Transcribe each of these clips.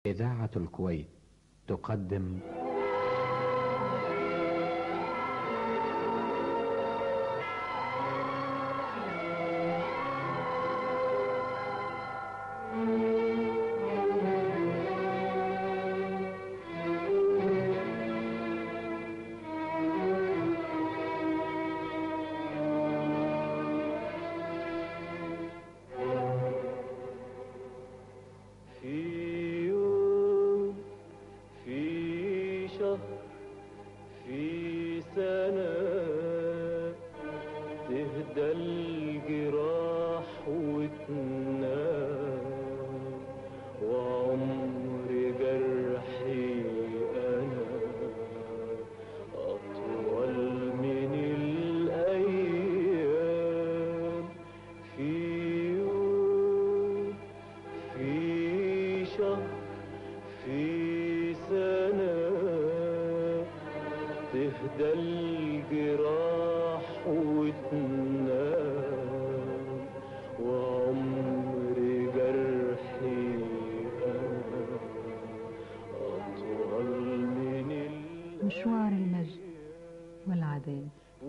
إذاعة الكويت تقدم في يوم في شهر في سنة تهدى الجراح وتنام وعمر جرحي أنا أطول من الأيام في يوم في شهر في سنة تهدى الجراح وتنام وعمر جرحي أنا أطول من مشوار المجد والعذاب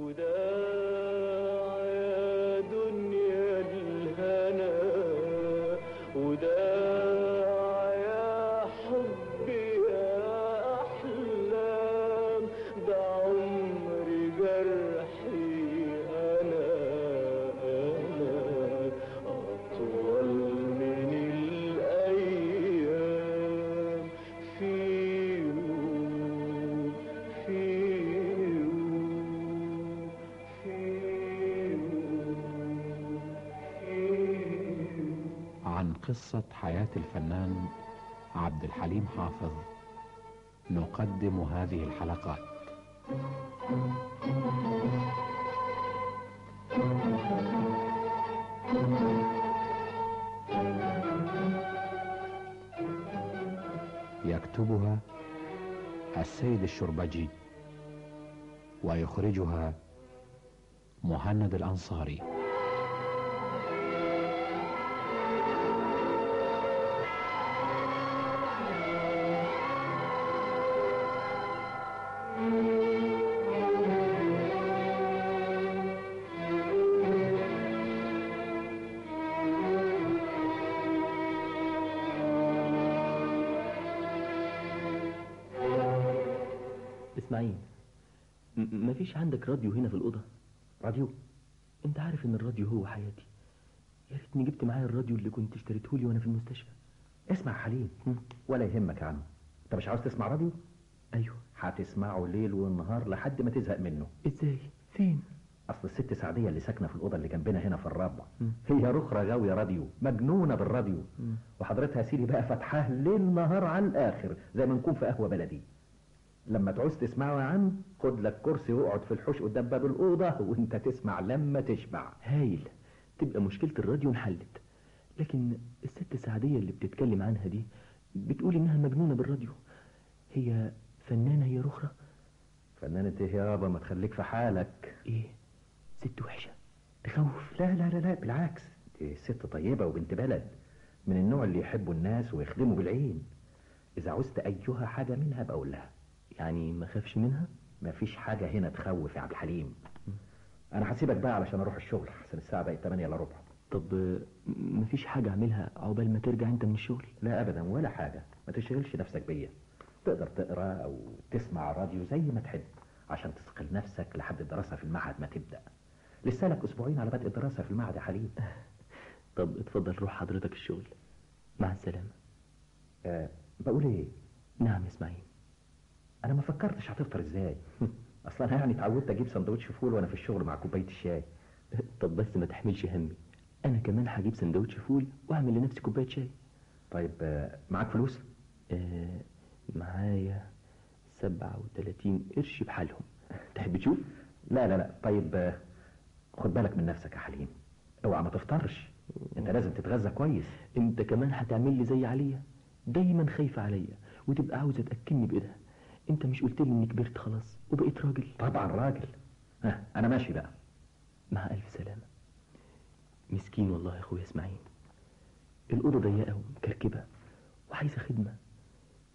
وداع يا دنيا الهنا وداع يا حبي يا أحلام ده عمري جرحي أنا أنا أطول من الأيام في يوم في يوم في يوم في يوم عن قصة حياة الفنان عبد الحليم حافظ نقدم هذه الحلقات يكتبها السيد الشربجي ويخرجها مهند الأنصاري اسماعيل م- مفيش عندك راديو هنا في الأوضة راديو انت عارف ان الراديو هو حياتي يا ريتني جبت معايا الراديو اللي كنت اشتريته لي وانا في المستشفى اسمع حليم مم. ولا يهمك يا عم انت مش عاوز تسمع راديو ايوه هتسمعه ليل والنهار لحد ما تزهق منه ازاي فين اصل الست سعديه اللي ساكنه في الاوضه اللي جنبنا هنا في الرابعه مم. هي رخره غاويه راديو مجنونه بالراديو مم. وحضرتها يا سيدي بقى فاتحاه ليل نهار على الاخر زي ما نكون في قهوه بلدي لما تعوز تسمعه يا عم خد لك كرسي واقعد في الحوش قدام باب الاوضه وانت تسمع لما تشبع هايل تبقى مشكلة الراديو انحلت لكن الست سعدية اللي بتتكلم عنها دي بتقول انها مجنونة بالراديو هي فنانة هي رخرة فنانة ايه يابا ما تخليك في حالك ايه ست وحشة تخوف لا لا لا لا بالعكس دي ست طيبة وبنت بلد من النوع اللي يحبوا الناس ويخدموا بالعين إذا عوزت أيها حاجة منها بقول لها يعني ما خافش منها مفيش حاجة هنا تخوف يا عبد الحليم أنا هسيبك بقى علشان أروح الشغل عشان الساعة بقت 8 إلا ربع طب آه، مفيش حاجة اعملها عقبال ما ترجع انت من الشغل لا أبدا ولا حاجة ما تشغلش نفسك بيا تقدر تقرا أو تسمع راديو زي ما تحب عشان تثقل نفسك لحد الدراسة في المعهد ما تبدأ لسه لك أسبوعين على بدء الدراسة في المعهد يا حليم طب اتفضل روح حضرتك الشغل مع السلامة أه بقول إيه نعم يا اسماعيل انا ما فكرتش هتفطر ازاي اصلا انا يعني اتعودت اجيب سندوتش فول وانا في الشغل مع كوبايه الشاي طب بس ما تحملش همي انا كمان هجيب سندوتش فول واعمل لنفسي كوباية شاي طيب آه، معاك فلوس آه معايا سبعة وتلاتين قرش بحالهم تحب تشوف لا لا لا طيب آه، خد بالك من نفسك يا حليم اوعى ما تفطرش انت لازم تتغذى كويس انت كمان هتعمل لي زي عليا دايما خايفة عليا وتبقى عاوزة تأكلني بإيدها انت مش قلت لي اني كبرت خلاص وبقيت راجل طبعا راجل ها انا ماشي بقى مع ألف سلامة مسكين والله يا أخويا اسماعيل الأوضة ضيقة ومكركبة وعايزة خدمة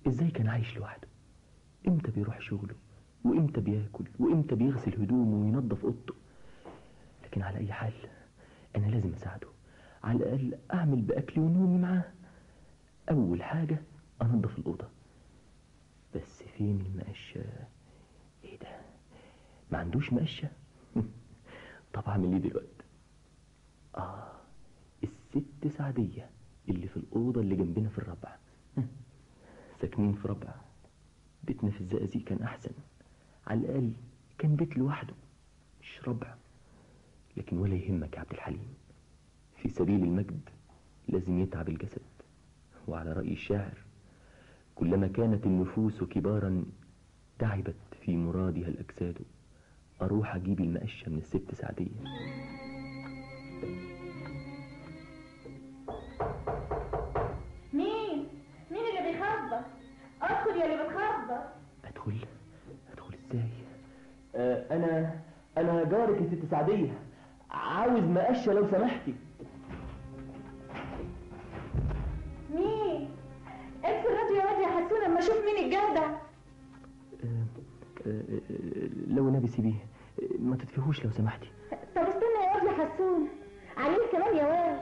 ازاي كان عايش لوحده امتى بيروح شغله وامتى بياكل وامتى بيغسل هدومه وينظف اوضته لكن على اي حال انا لازم اساعده على الاقل اعمل باكلي ونومي معاه اول حاجه انظف الاوضه بس فين المقشه ايه ده ما عندوش مقشه طب اعمل ايه دلوقتي اه الست سعديه اللي في الاوضه اللي جنبنا في الربع ساكنين في ربع بيتنا في الزقازيق كان احسن على الاقل كان بيت لوحده مش ربع لكن ولا يهمك يا عبد الحليم في سبيل المجد لازم يتعب الجسد وعلى رأي الشاعر كلما كانت النفوس كبارا تعبت في مرادها الأجساد أروح أجيب المقشة من الست سعدية مين؟ مين اللي بيخبط؟ ادخل يا اللي بتخبط أدخل أدخل إزاي آه أنا أنا جارك يا ست سعدية عاوز مقشة لو سمحتي مين؟ اقفل الراديو يا واد يا حسون اما اشوف مين الجدع آه، آه، آه، لو نبي سيبيه آه، ما تطفيهوش لو سمحتي طب استنى يا واد يا حسون عليه كمان يا واد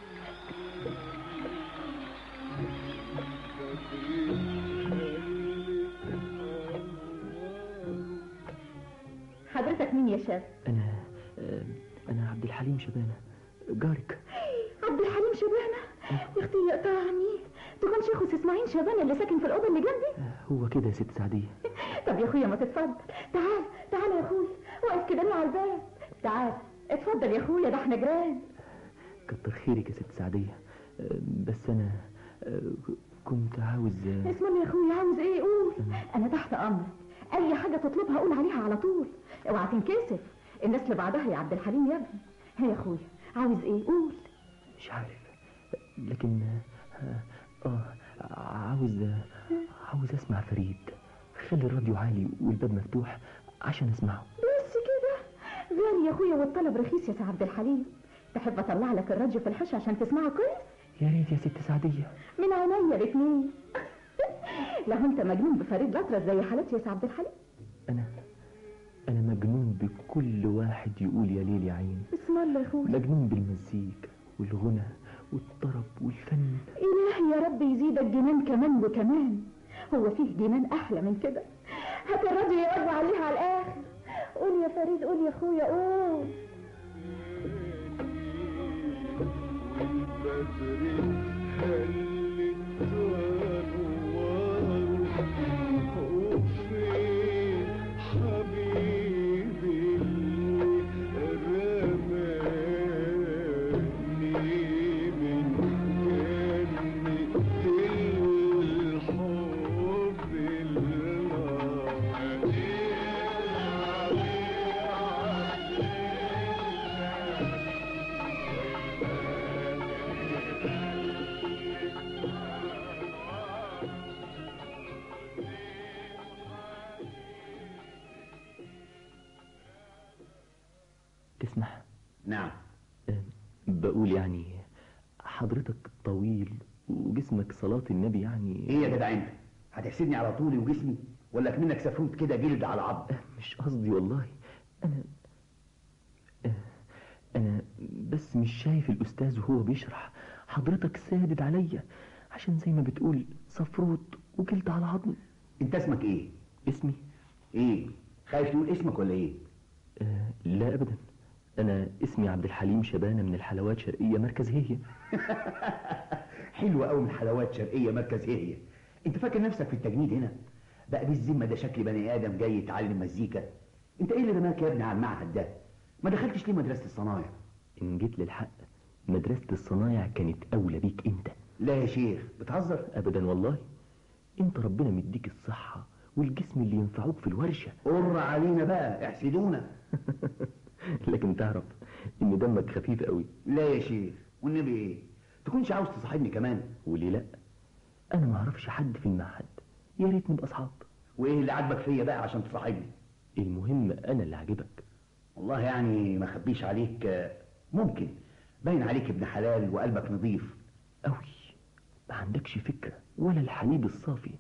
حضرتك مين يا شاب؟ أنا آه، أنا عبد الحليم شبانة جارك عبد الحليم شبانة يا اختي يقطعني تكون شيخ اسماعيل شبانة اللي ساكن في الأوضة اللي جنبي آه، هو كده يا ست سعدية طب يا اخويا ما تتفضل تعال تعال يا اخويا واقف كده لنا على الباب تعال اتفضل يا اخويا ده احنا جيران كتر خيرك يا ست سعدية آه، بس أنا آه، كنت عاوز آه، اسمع يا اخويا عاوز ايه قول انا تحت امرك اي حاجه تطلبها قول عليها على طول اوعى تنكسف الناس لبعضها يا عبد الحليم يا ابني ها يا اخويا عاوز ايه قول مش عارف لكن آه، اه عاوز عاوز اسمع فريد خلي الراديو عالي والباب مفتوح عشان اسمعه بس كده غالي يا اخويا والطلب رخيص يا سي عبد الحليم تحب اطلع لك الراديو في الحش عشان تسمعه كويس يا ريت يا ست سعدية من عينيا الاثنين لو انت مجنون بفريد الأطرش زي حالتي يا سي عبد الحليم أنا أنا مجنون بكل واحد يقول يا ليل يا عين اسم الله يا اخويا مجنون بالمزيكا والغنى والطرب والفن إلهي يا رب يزيدك جنان كمان وكمان هو فيه جنان أحلى من كده هات الراديو يا رب عليها على الآخر قول يا فريد قول يا أخويا قول تسمح نعم آه، بقول يعني حضرتك طويل وجسمك صلاة النبي يعني ايه يا جدع انت هتحسدني على طولي وجسمي ولا منك سفروت كده جلد على عظم آه، مش قصدي والله أنا آه، أنا بس مش شايف الأستاذ وهو بيشرح حضرتك سادد عليا عشان زي ما بتقول صفروت وجلد على عظم انت اسمك ايه اسمي ايه خايف تقول اسمك ولا ايه آه لا أبدا أنا اسمي عبد الحليم شبانة من الحلوات شرقية مركز هي حلوة قوي من حلوات شرقية مركز ايه هي انت فاكر نفسك في التجنيد هنا بقى بالذمة ده شكل بني ادم جاي يتعلم مزيكا انت ايه اللي رماك يا ابني على المعهد ده ما دخلتش ليه مدرسة الصنايع إن جيت للحق مدرسة الصنايع كانت أولى بيك أنت لا يا شيخ بتهزر أبدا والله أنت ربنا مديك الصحة والجسم اللي ينفعوك في الورشة قر علينا بقى احسدونا لكن تعرف إن دمك خفيف قوي لا يا شيخ والنبي ايه تكونش عاوز تصاحبني كمان وليه لأ أنا ما أعرفش حد في المعهد يا ريت نبقى أصحاب وايه اللي عاجبك فيا بقى عشان تصاحبني المهم أنا اللي عاجبك والله يعني ما خبيش عليك آه، ممكن باين عليك ابن حلال وقلبك نظيف أوي ما عندكش فكرة ولا الحليب الصافي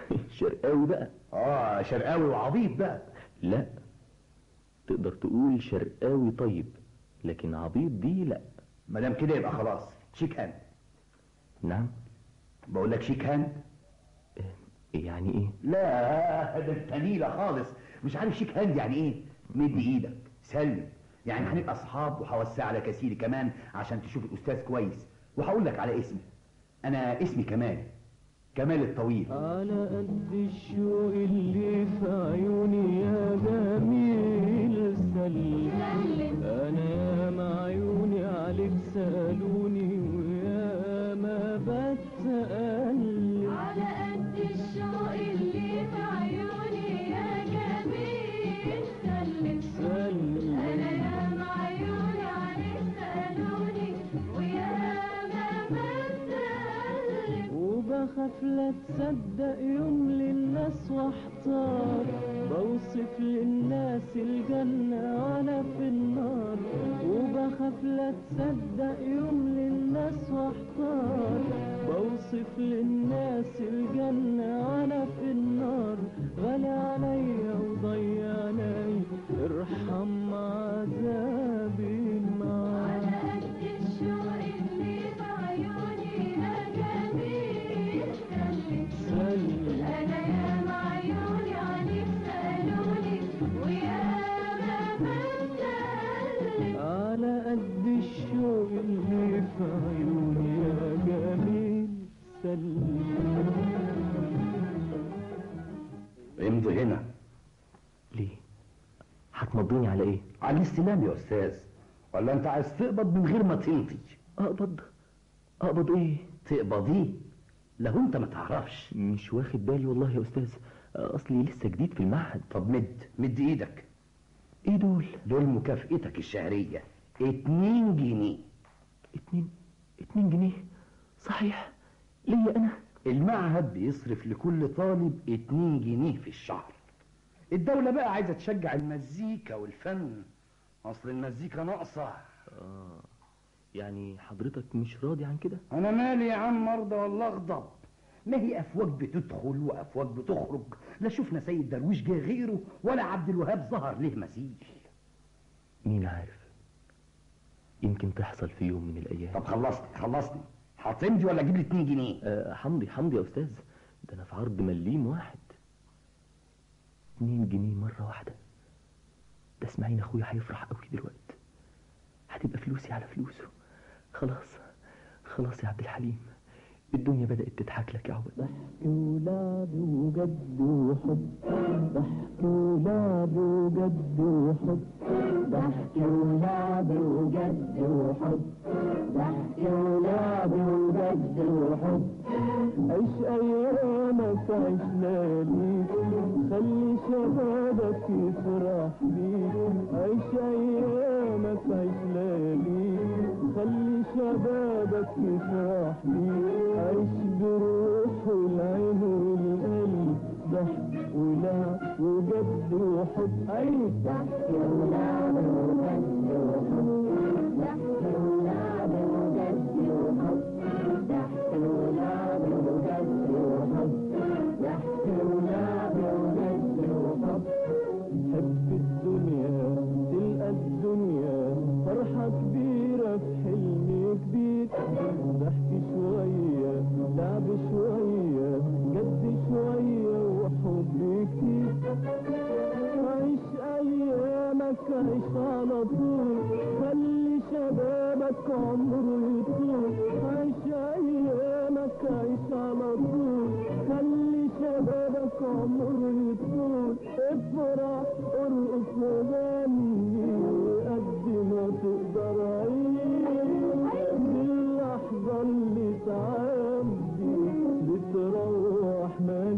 شرقاوي بقى اه شرقاوي وعبيط بقى لا تقدر تقول شرقاوي طيب لكن عبيط دي لا ما دام كده يبقى خلاص شيك هاند نعم بقول لك شيك هاند يعني ايه لا ده انت نيله خالص مش عارف شيك هاند يعني ايه مد ايدك سلم يعني هنبقى اصحاب وهوسع على كسيري كمان عشان تشوف الاستاذ كويس وهقول لك على اسمي انا اسمي كمال كمال الطويل على قد الشوق اللي في عيوني يا جميل سلم انا يا ما عيوني عليك سالوني ويا ما بتقلب على قد الشوق اللي في عيوني يا جميل سلم سلم انا يا معيوني عليك سالوني ويا ما بتقلب وبخاف لا تصدق يوم للناس واحتار بوصف للناس الجنة وانا في النار وبخاف لا تصدق يوم للناس واحتار بوصف للناس الجنة وانا في النار غالي عليا وضيعني ارحم عذابي معاك على قد الشوق اللي في عيوني يا جميل سلم سلم انا يا معيوني عليك سالوني ويا ما بتقلب على قد الشوق اللي في عيوني يا جميل سلم امضي هنا ليه هتمضيني على ايه على الاستلام يا استاذ ولا انت عايز تقبض من غير ما تمضي اقبض اقبض ايه تقبضيه لو انت ما تعرفش مش واخد بالي والله يا استاذ اصلي لسه جديد في المعهد طب مد مد ايدك ايه دول دول مكافئتك الشهرية اتنين جنيه اتنين اتنين جنيه صحيح ليا انا المعهد بيصرف لكل طالب اتنين جنيه في الشهر الدولة بقى عايزة تشجع المزيكا والفن أصل المزيكا ناقصة اه يعني حضرتك مش راضي عن كده أنا مالي يا عم مرضى ولا أغضب ما هي أفواج بتدخل وأفواج بتخرج لا شفنا سيد درويش جه غيره ولا عبد الوهاب ظهر له مثيل مين عارف يمكن تحصل في يوم من الايام طب خلصني خلصني هتمضي ولا أجيب لي اتنين جنيه آه حمدي حمدي يا استاذ ده انا في عرض مليم واحد اتنين جنيه مرة واحدة ده اسماعيل اخويا هيفرح قوي دلوقتي هتبقى فلوسي على فلوسه خلاص خلاص يا عبد الحليم الدنيا بدأت تضحك لك يا عبد ضحك ولعب وجد وحب ضحك ولعب وجد وحب ضحك ولعب وجد وحب ضحك ولعب وجد وحب عيش ايامك عشنا ليك خلي شبابك يفرح بيك عيش ايامك عشنا ليك خلي شبابك يفرح بيك عيش بروح والعين والقلب ضحك ولعب وجد وحب عيش ضحك ولعب وجد وحب ضحك ولعب وجد وحب ضحك ولعب وجد وحب ضحك ولعب وجد وحب حب الدنيا تلقى الدنيا فرحة كبيرة في حلم كبير ضحك شوية لعب شوية جد شوية وحب كتير عيش أيامك عيش على طول خلي شبابك عمره يطول عيش أيامك عيش على طول خلي شبابك عمره يطول افرح ارقص وغني قد ما تقدر عيش اللحظة اللي تعدي بتروح ما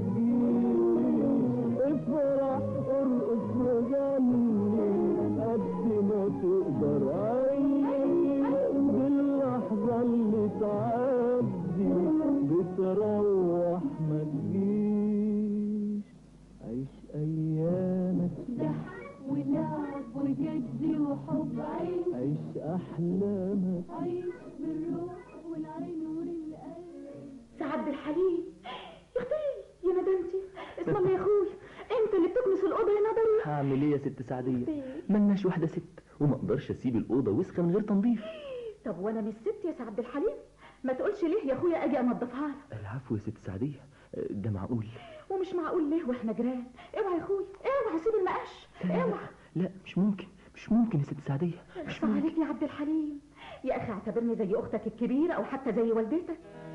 تجيش افرح ارقص وغني قد ما تقدر عيش اللحظة اللي تعدي بتروح ما تجيش عيش ايامك ضحك ولعب وجد وحب عيش عيش احلامك عيش بالروح والعين ونور القلب سي عبد الحليم يا اختي يا ندمتي هعمل ايه يا ست سعديه ملناش واحده ست وما اقدرش اسيب الاوضه وسخه من غير تنظيف طب وانا مش ست يا سي عبد الحليم ما تقولش ليه يا اخويا اجي انضفها لك العفو يا ست سعديه ده معقول ومش معقول ليه واحنا جيران اوعى يا اخويا اوعى سيب المقش اوعى لا مش ممكن مش ممكن يا ست سعديه مش اخفى ممكن عليك يا عبد الحليم يا اخي اعتبرني زي اختك الكبيره او حتى زي والدتك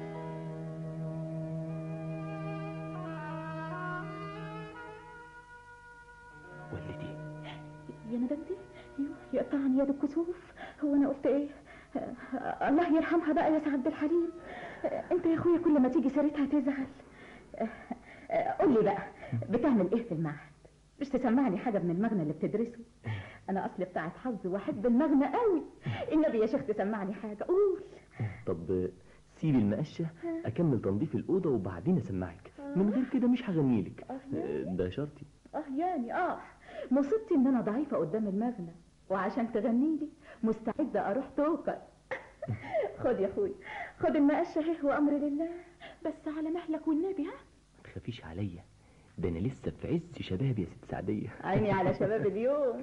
والدتي يا ندمتي يوه، يقطعني يد الكسوف هو انا قلت ايه آه، الله يرحمها بقى يا سي عبد الحليم آه، انت يا اخويا كل ما تيجي سيرتها تزعل آه، آه، قول لي بقى بتعمل ايه في المعهد مش تسمعني حاجه من المغنى اللي بتدرسه انا اصلي بتاعت حظ واحب المغنى قوي النبي يا شيخ تسمعني حاجه قول طب سيبي المقشه اكمل تنظيف الاوضه وبعدين اسمعك من غير كده مش هغنيلك ده شرطي اه يعني اه مصيبتي ان انا ضعيفه قدام المغنى وعشان تغني لي مستعده اروح توكل خد يا اخوي خد المقشه اهي وامر لله بس على مهلك والنبي ها ما تخافيش عليا ده انا لسه في عز شبابي يا ست سعديه عيني على شباب اليوم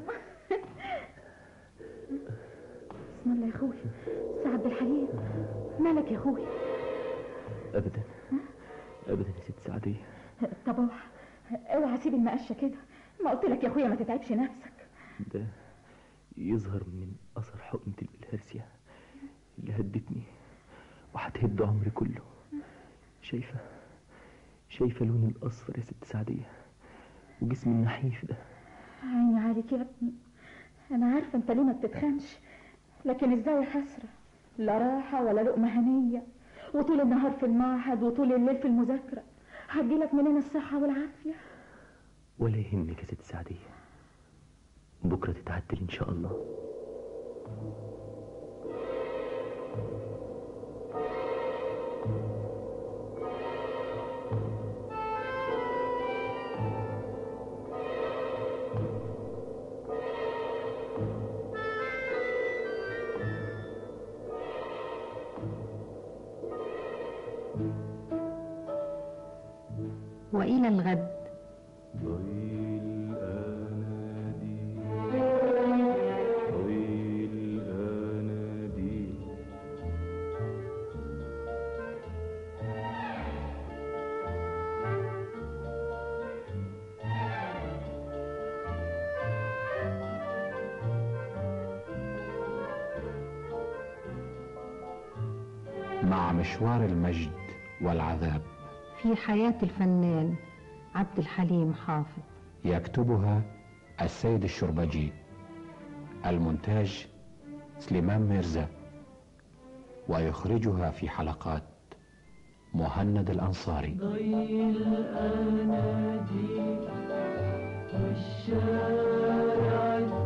بسم الله يا اخوي سي عبد الحليم مالك يا اخوي ابدا ابدا يا ست سعديه طب اوعى اوعى سيب المقشه كده ما قلت لك يا اخويا ما تتعبش نفسك ده يظهر من اثر حقنه البلهارسيا اللي هدتني وهتهد عمري كله شايفه شايفه لون الاصفر يا ست سعديه وجسمي النحيف ده عيني عليك يا ابني انا عارفه انت ليه ما بتتخنش لكن ازاي يا حسره لا راحه ولا لقمه هنيه وطول النهار في المعهد وطول الليل في المذاكره هتجيلك منين الصحه والعافيه ولا يهمك يا ست سعديه بكره تتعدل ان شاء الله وإلى الغد مع مشوار المجد والعذاب في حياة الفنان عبد الحليم حافظ يكتبها السيد الشربجي المونتاج سليمان ميرزا ويخرجها في حلقات مهند الأنصاري ضي الأناديل والشارع